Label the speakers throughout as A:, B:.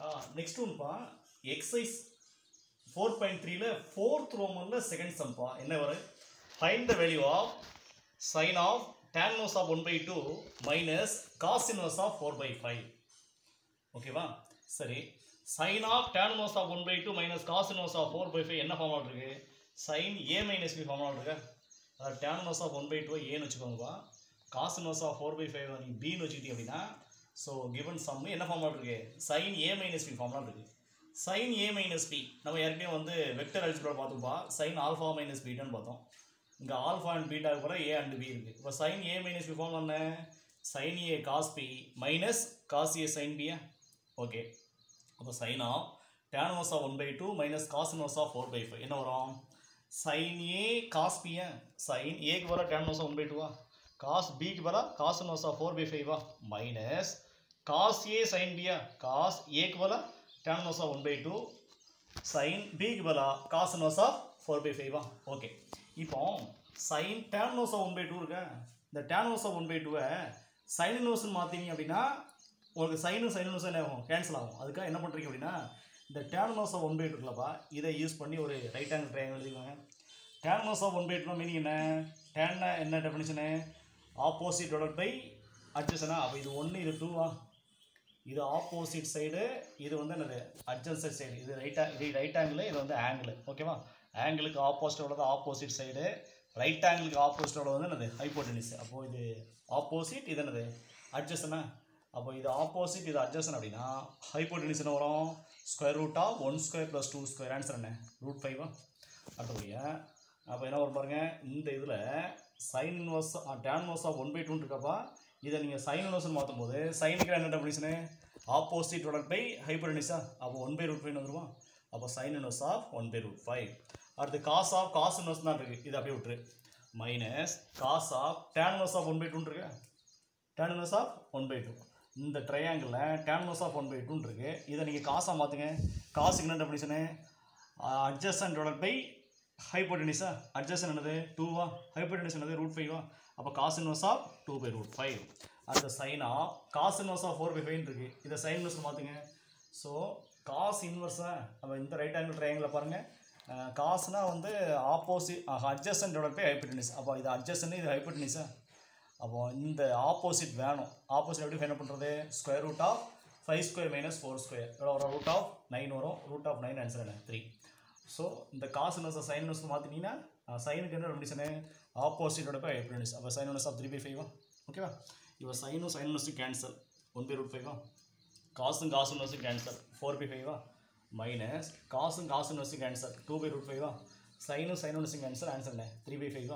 A: next ஒன்ப்பா exercise four point த்ரீல fourth ரோமனில் செகண்ட் சம்பா என்ன வரும் find the value of sine of tan inverse of one by two minus cos inverse of four by five ஓகேவா சரி sine of tan inverse of one by two minus cos inverse of four by five என்ன formula இருக்கு sine A minus B formula இருக்கு அதாவது tan inverse of one by two ஏன்னு வச்சுக்கோங்கப்பா cos inverse of four by five நீங்கள் பின்னு வச்சுக்கிட்டீங்க அப்படின்னா ஸோ கிவன் சம் என்ன ஃபார்முலா இருக்கு sine A minus B formula இருக்கு சைன் ஏ மைனஸ் பி நம்ம ஏற்கனவே வந்து வெக்டர் அல்ஜிப்ரா பார்த்துப்பா சைன் ஆல்ஃபா மைனஸ் பீட்டான்னு பார்த்தோம் இங்கே ஆல்ஃபா அண்ட் பீட்டா கூட ஏ அண்ட் பி இருக்குது இப்போ sine A minus B form என்ன sine A cos B minus cos A sine பியா ஓகே அப்போ sine of tan inverse of one by two minus cos inverse of four by five என்ன வரும் sine A cos பியா sine ஏக்கு வர tan inverse one by டூவா cos பிக்கு வர cos inverse of four by ஃபைவா மைனஸ் காஸ் ஏ சைன் பியா காஸ் ஏக்கு வர tan inverse of one by two sine பிக்கு பதிலா cos inverse of four by ஃபைவா ஓகே இப்போ sine tan inverse of one by two இருக்க இந்த tan inverse of one by டூவை சைன் இன்வர்ஸ்னு மாற்றிங்க அப்படின்னா உங்களுக்கு சைனும் சைன் இன்வர்ஸ் என்ன ஆகும் கேன்சல் ஆகும் அதுக்காக என்ன பண்ணுறீங்க அப்படின்னா இந்த tan inverse of one by two இருக்குல்லப்பா இதை யூஸ் பண்ணி ஒரு ரைட் ஹேண்ட் ட்ரையாங்கிள் எழுதிக்கோங்க tan inverse of one by டூனா மீனிங் என்ன டேன்னா என்ன டெஃபினிஷனு ஆப்போசிட் டிவைட் பை அட்ஜஸ்டனா அப்போ இது ஒன்று இது டூவா இது ஆப்போசிட் சைடு இது வந்து என்னது அட்ஜஸ்ட் சைடு இது ரைட்டா இது ரைட் ஆங்கிள் இது வந்து ஆங்கிள் ஓகேவா ஆங்கிளுக்கு ஆப்போசிட் உள்ளது ஆப்போசிட் சைடு ரைட் ஆங்கிளுக்கு ஆப்போசிட் உள்ளது வந்து என்னது ஹைப்போட்டனிஸ் அப்போது இது ஆப்போசிட் இது என்னது அட்ஜஸ்ட்னா அப்போ இது ஆப்போசிட் இது அட்ஜஸ்ட் அப்படின்னா ஹைப்போட்டனிஸ் என்ன வரும் square root of one square plus two square answer என்ன ரூட் ஃபைவா அடுத்தபடியா அப்போ என்ன வரும் பாருங்க இந்த இதில் sine inverse tan inverse of one by டூன்னு இருக்கப்பா இதை நீங்கள் சைன் இன்வர்ஸ்னு மாற்றும் போது சைனுக்கு என்ன டெஃபினிஷனு ஆப்போசிட் டொடர் பை ஹைப்பர்டனிஸா அப்போ ஒன் பை ரூட் ஃபைவ் வந்துருமா அப்போ sine inverse of one by root five அடுத்து காஸ் ஆஃப் காஸ் இன்வர்ஸ் தான் இருக்குது இது அப்படியே விட்டுரு minus cos of tan inverse of one by டூன்னு இருக்கு tan inverse of one by two இந்த ட்ரையாங்கிளில் tan inverse of one by டூன்னு இருக்கு இதை நீங்கள் காசாக மாற்றுங்க காசுக்கு என்ன டெஃபினிஷனு அட்ஜஸ்டன் டொடர் பை ஹைப்போட்டனிஸா அட்ஜஸ்ட் என்னது டூவா ஹைப்போட்டனிஸ் என்னது ரூட் ஃபைவா அப்போ cos inverse of two by root five அடுத்த சைனா cos inverse of four by five இருக்கு இதை சைன் இன்வர்ஸ் மாற்றுங்க ஸோ காஸ் இன்வர்ஸா அப்போ இந்த ரைட் ஆங்கிள் ட்ரையாங்கில் பாருங்கள் காசுனா வந்து ஆப்போசிட் அட்ஜஸ்டன் டொடர் பை ஹைப்போட்டனிஸ் அப்போ இது அட்ஜஸ்டன் இது ஹைப்போட்டனிஸா அப்போ இந்த ஆப்போசிட் வேணும் ஆப்போசிட் எப்படி ஃபைண்ட் பண்ணுறது square root of five square minus four square எவ்வளோ வரும் ரூட் ஆஃப் நைன் வரும் ரூட் ஆஃப் நைன் ஆன்சர் என்ன த்ரீ ஸோ இந்த காசு நர்ஸை சைன் நர்ஸ் மாற்றினீங்கன்னா சைனுக்கு என்ன ரெமிடிஷனு ஆப்போசிட்டோட போய் ஹைப்ரினிஸ் அப்போ sine inverse of three by ஃபைவா ஓகேவா இப்போ சைனும் சைன் நர்ஸும் கேன்சல் ஒன் பை ரூட் ஃபைவா காசும் காசும் நர்ஸும் கேன்சல் ஃபோர் பை ஃபைவா மைனஸ் காசும் காசும் நர்ஸும் கேன்சல் டூ பை ரூட் ஃபைவா சைனும் சைனும் நர்ஸும் கேன்சல் ஆன்சர் என்ன த்ரீ பை ஃபைவா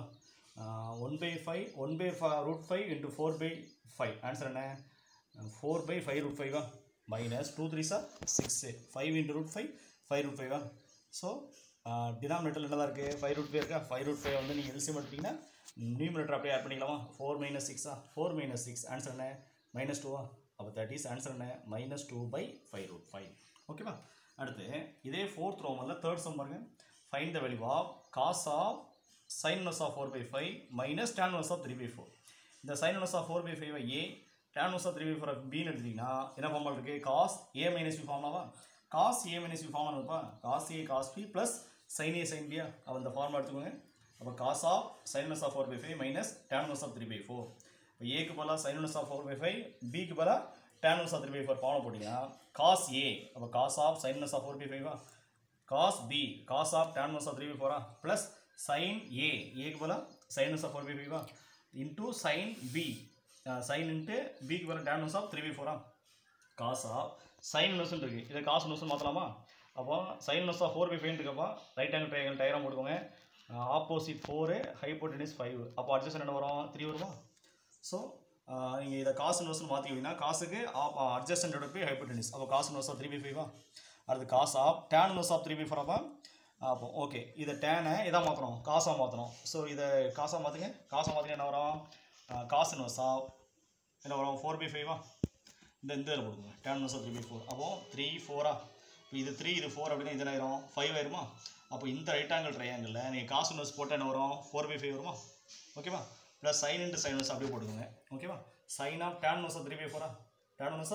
A: one by five one by root five into four by five answer என்ன ஃபோர் பை ஃபைவ் ரூட் ஃபைவா minus two three sir six five into root five five root ஃபைவா so denominator என்ன தான் இருக்குது five root five இருக்கா five root five வந்து நீங்கள் எல்சியம் எடுத்தீங்கன்னா நியூமினேட்டர் அப்படியே ஆட் பண்ணிக்கலாமா ஃபோர் மைனஸ் சிக்ஸா ஃபோர் மைனஸ் சிக்ஸ் ஆன்சர் என்ன மைனஸ் டூவா அப்போ தட் இஸ் ஆன்சர் என்ன minus two by five root five ஓகேவா அடுத்து இதே ஃபோர்த் ரோமனில் தேர்ட் சம் பாருங்க find the value of cos of sine inverse of four by five minus tan inverse of three by four இந்த sine inverse of four by five A tan inverse of three by four பின்னு எடுத்தீங்கன்னா என்ன formula இருக்குது cos A minus B ஃபார்முலாவா cos A minus B formula இருப்பா cos A cos B plus sine A sine பியா அப்போ இந்த formula எடுத்துக்கோங்க அப்போ cos of sine inverse of four by five minus tan inverse of three by four இப்போ ஏக்கு பதிலாக sine inverse of four by five பிக்கு பதிலாக tan inverse of three by four formula போட்டிங்கன்னா காஸ் ஏ அப்போ cos of sine inverse of four by ஃபைவா cos B cos of tan inverse of three by ஃபோரா plus sine A ஏக்கு பதிலாக sine inverse of four by ஃபைவா into sine B sine into பிக்கு பதிலாக tan inverse of three by ஃபோரா cos of sine நோஸ்னு இருக்கு இதை காசு நோஸ்னு மாற்றலாமா அப்போ sine inverse of four by five இருக்கப்போ ரைட் ஹேண்ட் ட்ரையாங்கல் டயராக போட்டுக்கோங்க ஆப்போசிட் ஃபோரு ஹைப்போட்டனிஸ் ஃபைவ் அப்போ அட்ஜஸ்ட் என்ன வரும் த்ரீ வருமா ஸோ நீங்கள் இதை காசு நோஸ்னு மாற்றிக்கிட்டீங்கன்னா காசுக்கு அட்ஜஸ்டன்டோட போய் ஹைப்போட்டனிஸ் அப்போ cos inverse of three by ஃபைவா அடுத்து cos of tan inverse of three by four அப்போ அப்போ ஓகே இதை டேனை இதாக மாற்றணும் காசாக மாற்றணும் ஸோ இதை காசாக மாற்றுங்க காசாக மாற்றினா என்ன வரும் காசு நோஸ் ஆஃப் என்ன வரும் ஃபோர் பை ஃபைவா இந்த இந்த இதில் போடுங்க tan inverse of three by four அப்போ த்ரீ ஃபோரா இப்போ இது த்ரீ இது ஃபோர் அப்படின்னா இது என்ன ஆயிரும் ஃபைவ் ஆயிருமா அப்போ இந்த ரைட் ஆங்கிள் ட்ரையாங்கிளில் நீங்கள் காசு நோஸ் போட்டால் என்ன வரும் ஃபோர் பை ஃபைவ் வருமா ஓகேவா plus sine into sine inverse அப்படியே போட்டுக்கோங்க ஓகேவா sine of tan inverse of three by ஃபோரா tan inverse of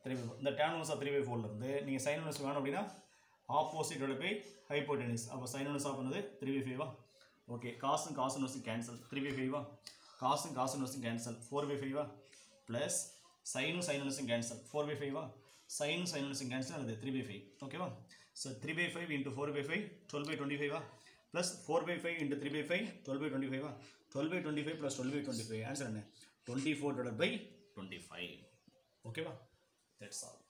A: three by four இந்த tan inverse of three by ஃபோர்லேருந்து நீங்கள் சைன் ஒன்ஸ் வேணும் அப்படின்னா ஆப்போசிட் பை ஹைப்போடெனிஸ் அப்போ சைன் ஒன்ஸ் ஆஃப் பண்ணது த்ரீ பை ஃபைவா ஓகே காசும் காசு நோஸும் கேன்சல் த்ரீ பை ஃபைவா காசும் காசு நோஸும் கேன்சல் ஃபோர் பை ஃபைவா ப்ளஸ் சைனும் சைன் ஒன்ஸும் கேன்சல் ஃபோர் பை ஃபைவா சைனும் சைன் ஒன்ஸும் கேன்சல் அது த்ரீ பை ஃபைவ் ஓகேவா so three by five into four by five twelve by twenty ஃபைவா plus four by five into three by five twelve by twenty ஃபைவா twelve by twenty five plus twelve by twenty five answer என்ன twenty four divide by twenty five ஓகேவா that's all